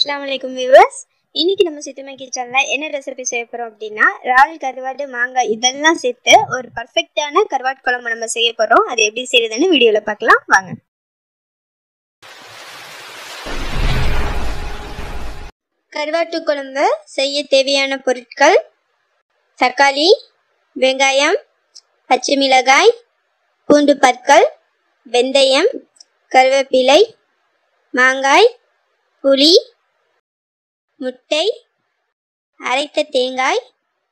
அஸ்லாம் வலைக்கும் வியூவர்ஸ் இன்னைக்கு நம்ம சித்துமை கிச்சனில் என்ன ரெசிபி செய்ய போகிறோம் அப்படின்னா இறால் கருவாடு மாங்காய் இதெல்லாம் சேர்த்து ஒரு பர்ஃபெக்டான கருவாட்டு குழம்பு நம்ம செய்ய போகிறோம் அது எப்படி செய்யுதுன்னு வீடியோவில் பார்க்கலாம் வாங்க கருவாட்டு குழம்பு செய்ய தேவையான பொருட்கள் தக்காளி வெங்காயம் பச்சை மிளகாய் பூண்டு பற்கள் வெந்தயம் கருவேப்பிலை மாங்காய் புளி முட்டை அரைத்த தேங்காய்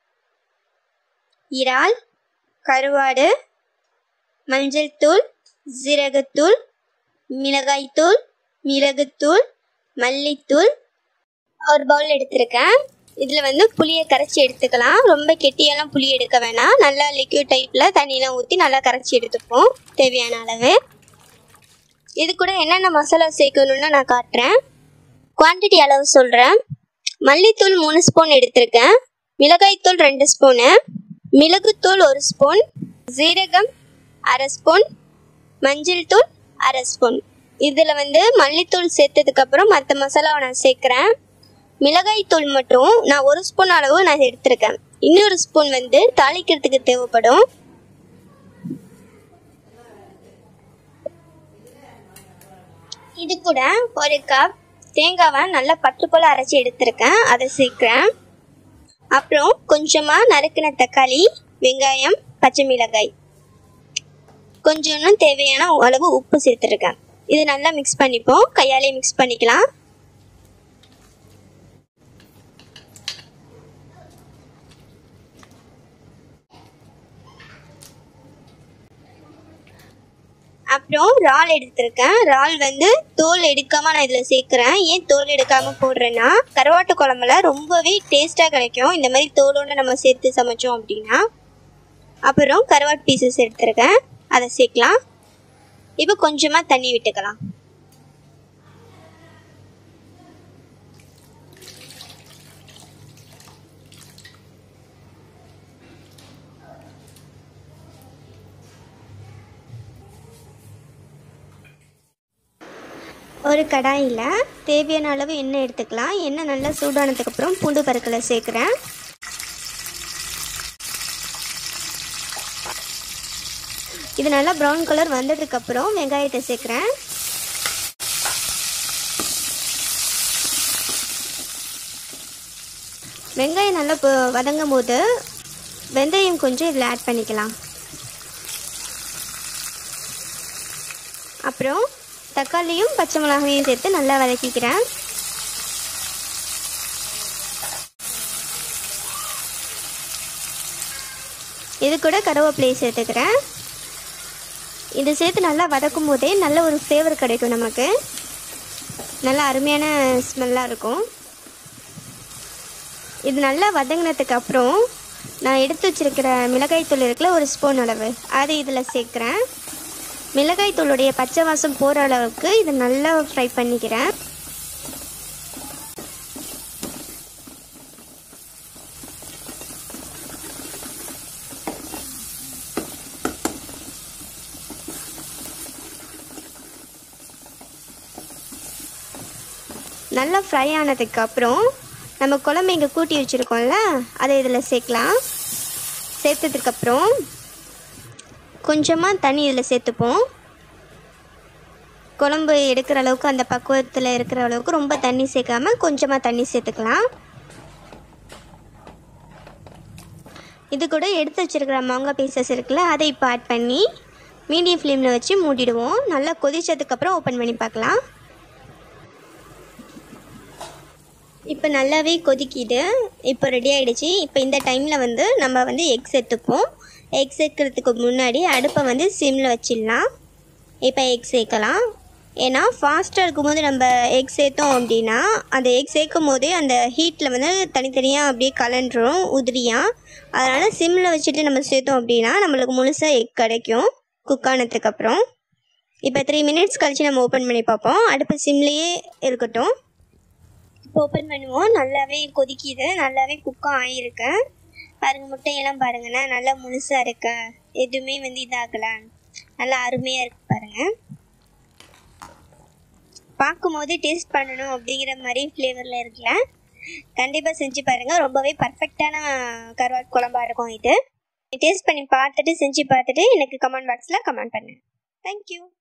இறால் கருவாடு மஞ்சள் தூள் ஜீரகத்தூள் மிளகாய்த்தூள் மிளகுத்தூள் மல்லித்தூள் ஒரு பவுல் எடுத்திருக்கேன் இதில் வந்து புளியை கரைச்சி எடுத்துக்கலாம் ரொம்ப கெட்டியெல்லாம் புளி எடுக்க வேணாம் நல்லா லிக்யூட் டைப்பில் தண்ணியெலாம் ஊற்றி நல்லா கரைச்சி எடுத்துப்போம் தேவையான அளவு இது கூட என்னென்ன மசாலா சேர்க்கணுன்னு நான் காட்டுறேன் குவான்டிட்டி அளவு சொல்கிறேன் மல்லித்தூள் மூணு ஸ்பூன் எடுத்திருக்கேன் மிளகாய்த்தூள் ரெண்டு ஸ்பூனு மிளகுத்தூள் ஒரு ஸ்பூன் ஜீரகம் அரை ஸ்பூன் மஞ்சள் தூள் அரை ஸ்பூன் இதில் வந்து மல்லித்தூள் சேர்த்ததுக்கப்புறம் மற்ற மசாலாவை நான் சேர்க்குறேன் மிளகாய்த்தூள் மட்டும் நான் ஒரு ஸ்பூன் அளவு நான் எடுத்திருக்கேன் இன்னொரு ஸ்பூன் வந்து தாளிக்கிறதுக்கு தேவைப்படும் இது கூட ஒரு கப் தேங்காவை நல்லா பட்டு போல் அரைச்சி எடுத்திருக்கேன் அதை சேர்க்குறேன் அப்புறம் கொஞ்சமாக நறுக்கின தக்காளி வெங்காயம் பச்சை மிளகாய் கொஞ்சம் தேவையான அளவு உப்பு சேர்த்துருக்கேன் இது நல்லா மிக்ஸ் பண்ணிப்போம் கையாலே மிக்ஸ் பண்ணிக்கலாம் அப்புறம் இறால் எடுத்திருக்கேன் இறால் வந்து தோல் எடுக்காமல் நான் இதில் சேர்க்குறேன் ஏன் தோல் எடுக்காமல் போடுறேன்னா கருவாட்டு குழம்புல ரொம்பவே டேஸ்ட்டாக கிடைக்கும் இந்த மாதிரி தோலோடு நம்ம சேர்த்து சமைச்சோம் அப்படின்னா அப்புறம் கருவாட்டு பீசஸ் எடுத்திருக்கேன் அதை சேர்க்கலாம் இப்போ கொஞ்சமாக தண்ணி விட்டுக்கலாம் ஒரு கடாயில் தேவையான அளவு எண்ணெய் எடுத்துக்கலாம் எண்ணெய் நல்லா சூடானதுக்கப்புறம் பூண்டு பருக்களை சேர்க்குறேன் இது நல்லா ப்ரௌன் கலர் வந்ததுக்கப்புறம் வெங்காயத்தை சேர்க்குறேன் வெங்காயம் நல்லா வதங்கும் போது வெந்தயம் கொஞ்சம் இதில் ஆட் பண்ணிக்கலாம் அப்புறம் தக்காளியும் பச்சை மிளகாயும் சேர்த்து நல்லா வதக்கிக்கிறேன் இது கூட கருவேப்பிலையை சேர்த்துக்கிறேன் இது சேர்த்து நல்லா வதக்கும் போதே நல்ல ஒரு ஃப்ளேவர் கிடைக்கும் நமக்கு நல்லா அருமையான ஸ்மெல்லாக இருக்கும் இது நல்லா வதங்கினதுக்கு அப்புறம் நான் எடுத்து வச்சிருக்கிற மிளகாய் தூள் இருக்குல்ல ஒரு ஸ்பூன் அளவு அதை இதில் சேர்க்குறேன் மிளகாய் தூளுடைய பச்சை வாசம் போகிற அளவுக்கு இதை நல்லா ஃப்ரை பண்ணிக்கிறேன் நல்லா ஃப்ரை ஆனதுக்கு அப்புறம் நம்ம குழம்பு இங்கே கூட்டி வச்சுருக்கோம்ல அதை இதில் சேர்க்கலாம் சேர்த்ததுக்கப்புறம் கொஞ்சமாக தண்ணி இதில் சேர்த்துப்போம் குழம்பு எடுக்கிற அளவுக்கு அந்த பக்குவத்தில் இருக்கிற அளவுக்கு ரொம்ப தண்ணி சேர்க்காம கொஞ்சமாக தண்ணி சேர்த்துக்கலாம் இது கூட எடுத்து வச்சுருக்கிற மாங்காய் பீசஸ் இருக்குல்ல அதை இப்போ ஆட் பண்ணி மீடியம் ஃப்ளேமில் வச்சு மூடிடுவோம் நல்லா கொதிச்சதுக்கப்புறம் ஓப்பன் பண்ணி பார்க்கலாம் இப்போ நல்லாவே கொதிக்கிது இப்போ ரெடி ஆகிடுச்சு இப்போ இந்த டைமில் வந்து நம்ம வந்து எக் சேர்த்துப்போம் எக் சேர்க்கறதுக்கு முன்னாடி அடுப்பை வந்து சிம்மில் வச்சிடலாம் இப்போ எக் சேர்க்கலாம் ஏன்னா ஃபாஸ்ட்டாக இருக்கும்போது நம்ம எக் சேர்த்தோம் அப்படின்னா அந்த எக் சேர்க்கும் போதே அந்த ஹீட்டில் வந்து தனித்தனியாக அப்படியே கலண்டுரும் உதிரியாக அதனால் சிம்மில் வச்சுட்டு நம்ம சேர்த்தோம் அப்படின்னா நம்மளுக்கு முழுசாக எக் கிடைக்கும் குக் ஆனதுக்கப்புறம் இப்போ த்ரீ மினிட்ஸ் கழித்து நம்ம ஓப்பன் பண்ணி பார்ப்போம் அடுப்பு சிம்லேயே இருக்கட்டும் இப்போ ஓப்பன் பண்ணுவோம் நல்லாவே கொதிக்குது நல்லாவே குக்கம் ஆகிருக்கு பாருங்க முட்டையெல்லாம் பாருங்கண்ணா நல்லா முழுசாக இருக்கு எதுவுமே வந்து இதாகல நல்லா அருமையாக இருக்கு பாருங்க பார்க்கும்போது டேஸ்ட் பண்ணணும் அப்படிங்கிற மாதிரி ஃப்ளேவரில் இருக்குல்ல கண்டிப்பாக செஞ்சு பாருங்கள் ரொம்பவே பர்ஃபெக்டான கருவாட்டு குழம்பா இருக்கும் இது டேஸ்ட் பண்ணி பார்த்துட்டு செஞ்சு பார்த்துட்டு எனக்கு கமெண்ட் பாக்ஸில் கமெண்ட் பண்ணு தேங்க்யூ